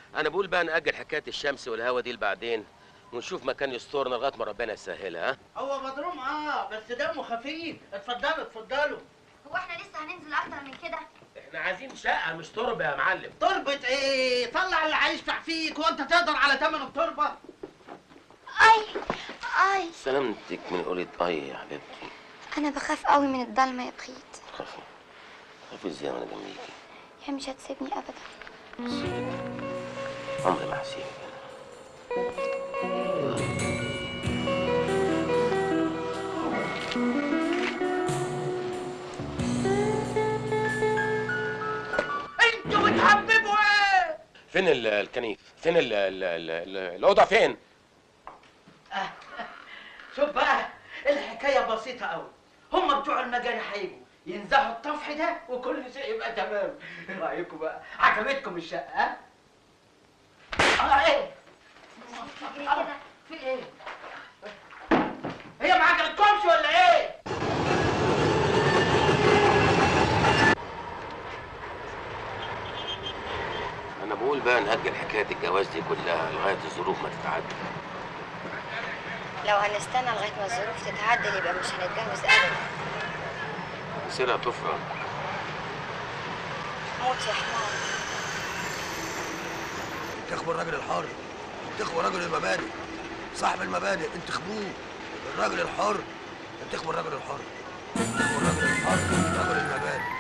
انا بقول بقى نأجل حكايه الشمس والهوا دي لبعدين ونشوف مكان يسترنا لغايه ما ربنا يسهلها ها هو مضروم اه بس دمه خفيف اتفضلوا اتفضلوا هو احنا لسه هننزل اكتر من كده احنا عايزين شقه مش تربه يا معلم تربة ايه طلع اللي هيشفع فيك وانت تقدر على ثمن التربة اي اي سلامتك من قولة اي يا حبيبتي انا بخاف قوي من الضلمه يا بخيت خافي خافي ازاي وانا جنبيكي هي مش هتسيبني ابدا عمري ما هسيبك انتوا بتحببوا ايه فين ال- الكنيف فين ال ال ال ال الاوضه فين شوف بقى الحكاية بسيطة قوي هم بتوع المجال هيجوا ينزعوا الطفح ده وكل شيء يبقى تمام ايه رأيكم بقى عجبتكم الشقة ها؟ اه ايه آه، في ايه هي ما عجبتكمش ولا ايه انا بقول بقى نأجل حكايه الجواز دي كلها لغايه الظروف ما تتعدل لو هنستنى لغايه ما الظروف تتعدل يبقى مش هنتجوز ابدا سيرها طفره موت يا حمار انتخبوا الراجل الحر انتخبوا رجل المبادئ صاحب المبادئ انتخبوه الراجل الحر انتخبوا الراجل الحر انتخبوا الراجل الحر رجل المبادئ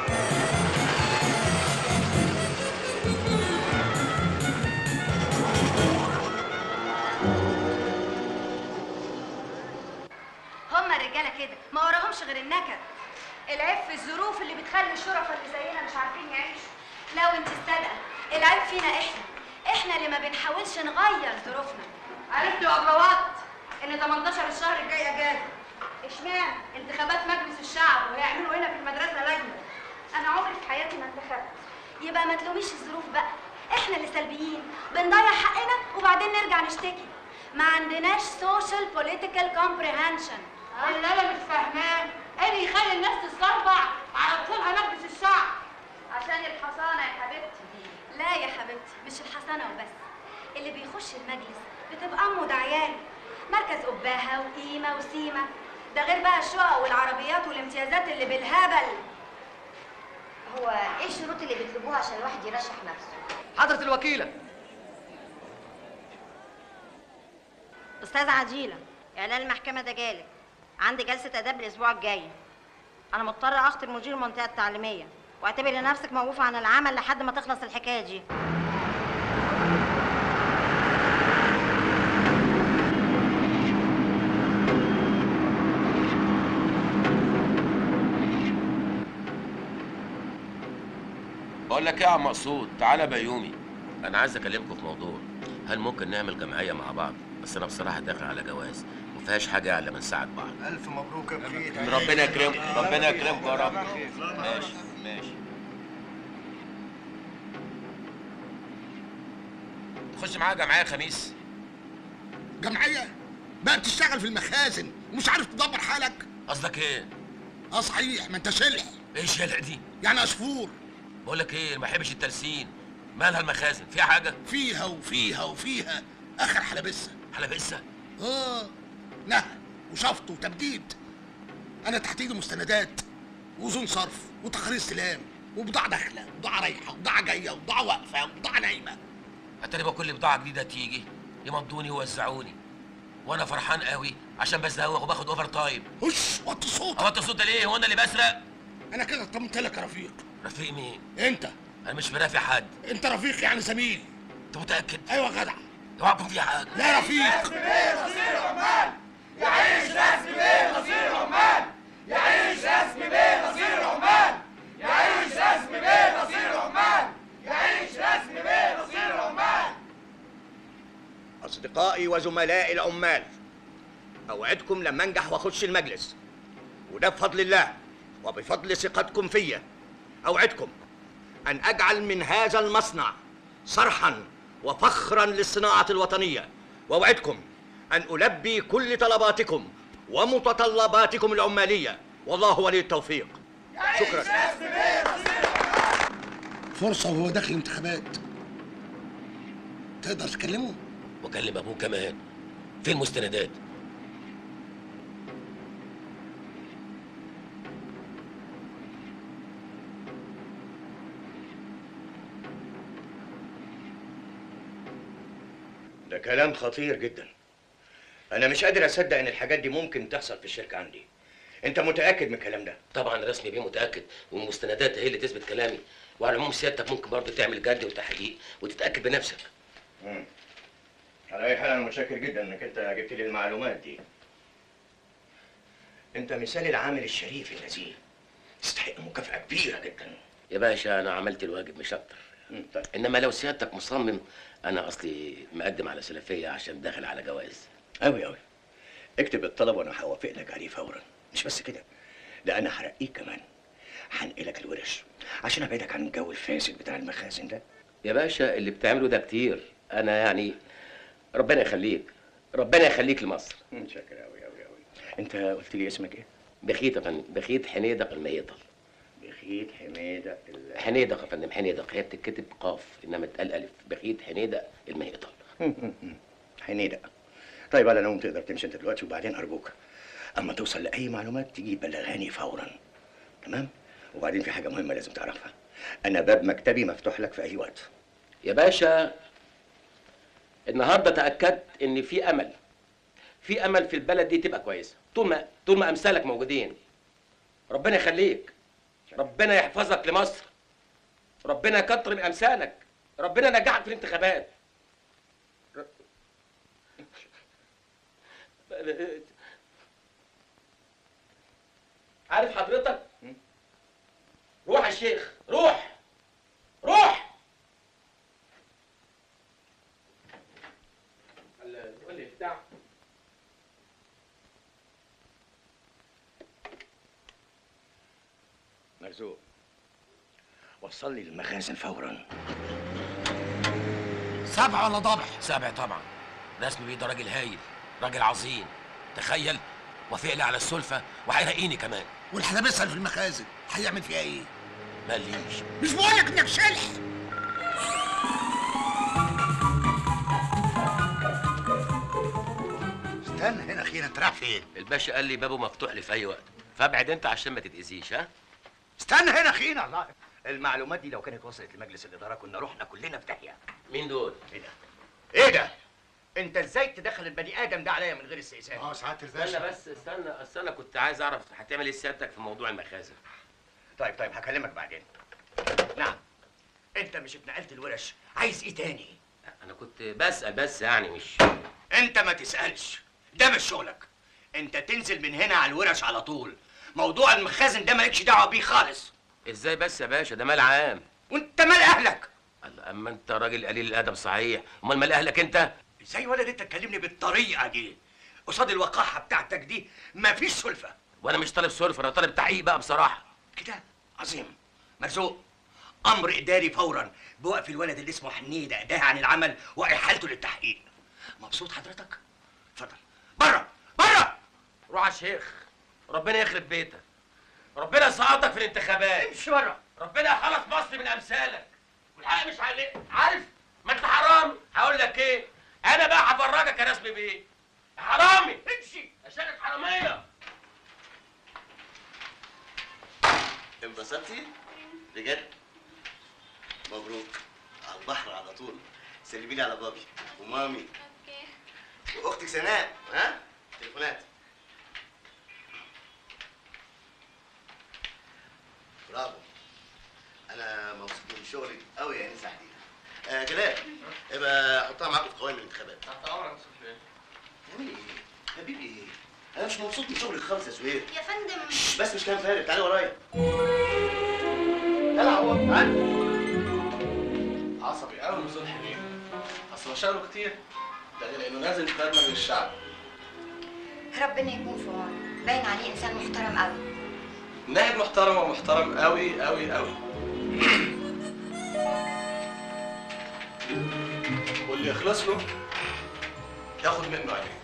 هما الرجاله كده ما وراهمش غير النكد العيب في الظروف اللي بتخلي الشرفاء اللي زينا مش عارفين يعيشوا لو انت الصادقه العيب فينا احنا احنا اللي ما بنحاولش نغير ظروفنا عرفت يا ابروات ان 18 الشهر الجاي اجازه اشمعنى انتخابات مجلس الشعب وهيعملوا هنا في المدرسه لجنه انا عمري في حياتي ما انتخبت يبقى ما تلوميش الظروف بقى احنا اللي سلبيين بنضيع حقنا وبعدين نرجع نشتكي ما عندناش سوشيال بوليتيكال كومبريهنشن اللي انا مش فاهماه ايه اللي يخلي الناس تستربع على طولها مجلس الشعب عشان الحصانه يا حبيبتي لا يا حبيبتي مش الحصانه وبس اللي بيخش المجلس بتبقى امه ده عياله مركز قباها وقيمه وسيمه ده غير بقى الشقق والعربيات والامتيازات اللي بالهبل هو ايه الشروط اللي بيطلبوها عشان الواحد يرشح نفسه حضرة الوكيلة استاذ عجيله اعلان المحكمه ده جالك عندي جلسه اداب الاسبوع الجاي انا مضطره اخطب مدير المنطقه التعليميه واعتبري نفسك موقوفه عن العمل لحد ما تخلص الحكايه دي بقول لك ايه يا عم مقصود تعالى بيومي انا عايز اكلمكم في موضوع هل ممكن نعمل جمعيه مع بعض بس انا بصراحه داخل على جواز ما فيهاش حاجه الا بنساعد بعض الف مبروك يا بخيت ربنا يكرمكم ربنا يكرمكم يا رب ماشي ماشي تخش معايا جمعيه خميس جمعية بقى بتشتغل في المخازن ومش عارف تدبر حالك قصدك ايه اه صحيح ما انت شلح ايه الشلع دي يعني عصفور بقول لك ايه ما بحبش الترسين مالها المخازن فيها حاجه فيها وفيها وفيها اخر حلبسة حلبسه اه نهى وشفط وتبديد انا تحت ايدي مستندات واذون صرف وتقارير استلام وبضاعة داخلة وبضاعة رايحة وبضاعة جاية وبضاعة واقفة وبضاعة نايمة اتاري بقى كل بضاعه جديده تيجي يمضوني ويوزعوني وانا فرحان قوي عشان بزهوق وباخد اوفر تايم هش وطي صوتك هو انت الصوت ده ليه هو انا اللي بسرق انا كده طمنت لك يا رفيق رفيق مين انت انا مش مرافق حد انت رفيق يعني زميل انت متاكد ايوه يا جدع اوعى يكون في حاجه لا رفيق أصدقائي وزملائي العمال أوعدكم لما أنجح وأخش المجلس وده بفضل الله وبفضل ثقتكم فيا أوعدكم أن أجعل من هذا المصنع صرحا وفخرا للصناعة الوطنية وأوعدكم أن ألبي كل طلباتكم ومتطلباتكم العمالية والله ولي التوفيق شكرا فرصة وهو داخل الانتخابات تقدر تكلمه واكلم ابوه كمان فين المستندات ده كلام خطير جدا انا مش قادر اصدق ان الحاجات دي ممكن تحصل في الشركه عندي انت متاكد من الكلام ده طبعا رسمي بيه متاكد والمستندات هي اللي تثبت كلامي وعلى العموم سيادتك ممكن برضه تعمل جد وتحقيق وتتاكد بنفسك مم. على اي حال انا متشكر جدا انك انت جبت لي المعلومات دي انت مثال العامل الشريف الذي تستحق مكافاه كبيره جدا يا باشا انا عملت الواجب مش اكتر مم، طيب انما لو سيادتك مصمم انا اصلي مقدم على سلفيه عشان داخل على جواز أوي أوي اكتب الطلب وأنا هوافق لك عليه فورا مش بس كده ده أنا هرقيك كمان هنقلك الورش عشان أبعدك عن الجو الفاسد بتاع المخازن ده يا باشا اللي بتعمله ده كتير انا يعني ربنا يخليك ربنا يخليك لمصر متشكر أوي أوي أوي أنت قلت لي اسمك إيه؟ بخيت يا فندم بخيت حنيدق الميطل بخيت حميدة ال... حنيدق يا فندم حنيدق هي بتتكتب قاف انما اتقال الف بخيت حنيدق الميطل حنيدة طيب على العموم تقدر تمشي أنت دلوقتي وبعدين أرجوك أما توصل لأي معلومات تيجي تبلغاني فورا تمام؟ وبعدين في حاجة مهمة لازم تعرفها أنا باب مكتبي مفتوح لك في أي وقت يا باشا النهارده تاكدت ان في امل في امل في البلد دي تبقى كويسه طول ما طول ما امثالك موجودين ربنا يخليك ربنا يحفظك لمصر ربنا يكتر من امثالك ربنا ينجحك في الانتخابات ر- عارف حضرتك روح يا شيخ روح روح قول لي بتاع مرزوق وصل لي المخازن فورا سبع ولا ضبع سابع طبعا رسمي بيه ده راجل هايل راجل عظيم تخيل وافق لي على السلفه وهيرقيني كمان والحلبسه اللي في المخازن هيعمل فيها ايه ماليش مش بقول لك انك شلح استنى هنا اخيرا انت رايح فين الباشا قال لي بابه مفتوح لي في اي وقت فابعد انت عشان ما تتاذيش ها استنى هنا اخيرا الله المعلومات دي لو كانت وصلت لمجلس الاداره كنا رحنا كلنا في داهيه مين دول ايه ده ايه ده انت ازاي تدخل البني ادم ده عليا من غير استئذان اه سعاده استنى الباشا بس استنى اصل انا كنت عايز اعرف هتعمل ايه سيادتك في موضوع المخازن طيب طيب هكلمك بعدين نعم انت مش اتنقلت الورش عايز ايه تاني انا كنت بسال بس يعني مش انت ما تسالش ده مش شغلك انت تنزل من هنا على الورش على طول موضوع المخازن ده مالكش دعوه بيه خالص ازاي بس يا باشا ده مال عام وانت مال اهلك الله اما انت راجل قليل الادب صحيح امال مال اهلك انت ازاي ولد انت تكلمني بالطريقه دي قصاد الوقاحه بتاعتك دي مفيش سلفه وانا مش طالب سلفه انا طالب تحقيق بقى بصراحه كده عظيم مرزوق امر اداري فورا بوقف الولد اللي اسمه حنيده ده عن العمل واحالته للتحقيق مبسوط حضرتك اتفضل بره بره روح يا شيخ ربنا يخرب بيتك ربنا يسقطك في الانتخابات امشي بره ربنا يخلص مصر من امثالك والحق مش عليك عارف ما انت حرام هقول لك ايه انا بقى هفرجك يا رسمي بيه يا حرامي امشي عشان حراميه انبسطتي؟ بجد؟ مبروك على البحر على طول سلمي لي على بابي ومامي واختك سناء ها؟ تليفونات برافو انا مبسوط من شغلك قوي يا انسه حديده آه جلال ابقى حطها معاكم في قوائم الانتخابات تحت امرك يا تعملي ايه؟ حبيبي ايه؟ انا مش مبسوط من شغلك خالص يا سهير يا فندم بس مش كلام فارغ تعالي ورايا يلا عوض تعالى عصبي قوي وصلح بيه اصل مشاغله كتير ده غير انه نازل خدمه للشعب ربنا يكون في عونه باين عليه انسان محترم قوي نائب محترم ومحترم قوي قوي قوي واللي يخلص له ياخد منه عليه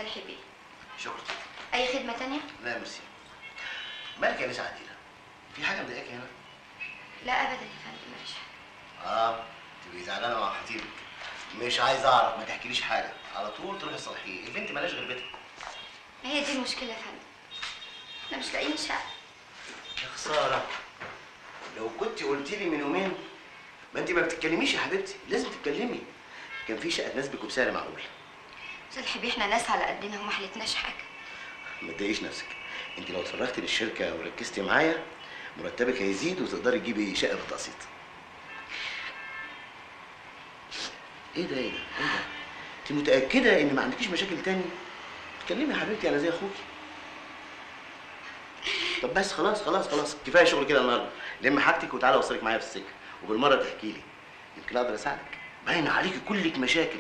مسلحي بيه شكرا اي خدمه تانية لا ميرسي مالك يا نسا عديلة في حاجة مضايقاكي هنا؟ لا ابدا يا فندم مفيش حاجه اه تبقي زعلانة مع خطيبك مش عايز اعرف ما تحكيليش حاجة على طول تروحي تصلحيه البنت مالهاش غير بيتها ما هي دي المشكله يا فندم احنا مش لاقيين شقه يا خسارة لو كنت قلت لي من يومين ما انت ما بتتكلميش يا حبيبتي لازم تتكلمي كان في شقة تناسبك وبسعر معقول مسلحي بيه احنا ناس على قدنا وما حلتناش حاجه ما تضايقيش نفسك انت لو اتفرغتي للشركة وركزتي معايا مرتبك هيزيد وتقدري تجيبي شقة بالتقسيط ايه ده ايه ده ايه ده انت متأكدة ان ما عندكيش مشاكل تاني اتكلمي يا حبيبتي انا زي اخوكي طب بس خلاص خلاص خلاص كفايه شغل كده النهارده لم حاجتك وتعالى اوصلك معايا في السكه وبالمره تحكي لي يمكن اقدر اساعدك باين عليكي كلك مشاكل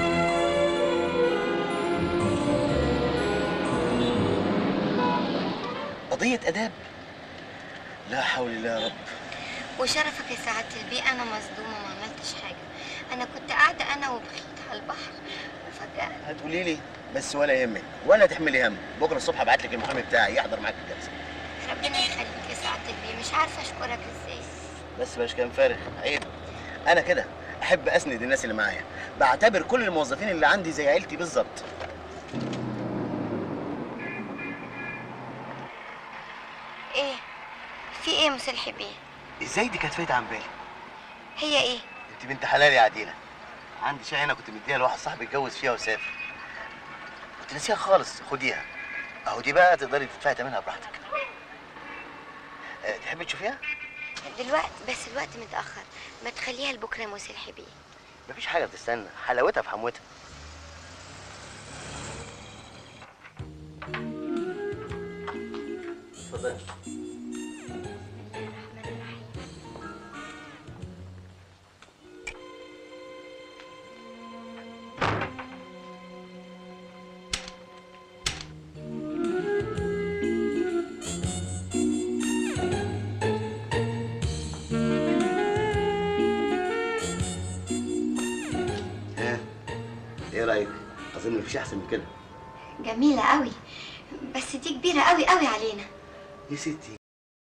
قضيه اداب لا حول الله يا رب وشرفك يا سعاده البيه انا مصدومه ما عملتش حاجه انا كنت قاعده انا وبخيت على البحر وفجاه هتقولي لي بس ولا يهمك ولا تحملي هم بكره الصبح ابعت لك المحامي بتاعي يحضر معاك الجلسه ربنا يخليك يا سعاده البيه مش عارفه اشكرك ازاي بس باش كان فارغ عيب انا كده احب اسند الناس اللي معايا بعتبر كل الموظفين اللي عندي زي عيلتي بالظبط ايه في ايه مسلحي بيه ازاي دي كانت فايته عن بالي هي ايه انت بنت حلال يا عديله عندي شقه هنا كنت مديها لواحد صاحبي اتجوز فيها وسافر كنت ناسيها خالص خديها اهو دي بقى تقدري تدفعي ثمنها براحتك أه تحبي تشوفيها دلوقتي بس الوقت متاخر ما تخليها لبكره يا مسلحي بيه مفيش حاجه بتستنى حلاوتها في حموتها اتفضلي ها ايه رايك اظن مفيش احسن من كده جميله قوي بس دي كبيره قوي قوي علينا يا ستي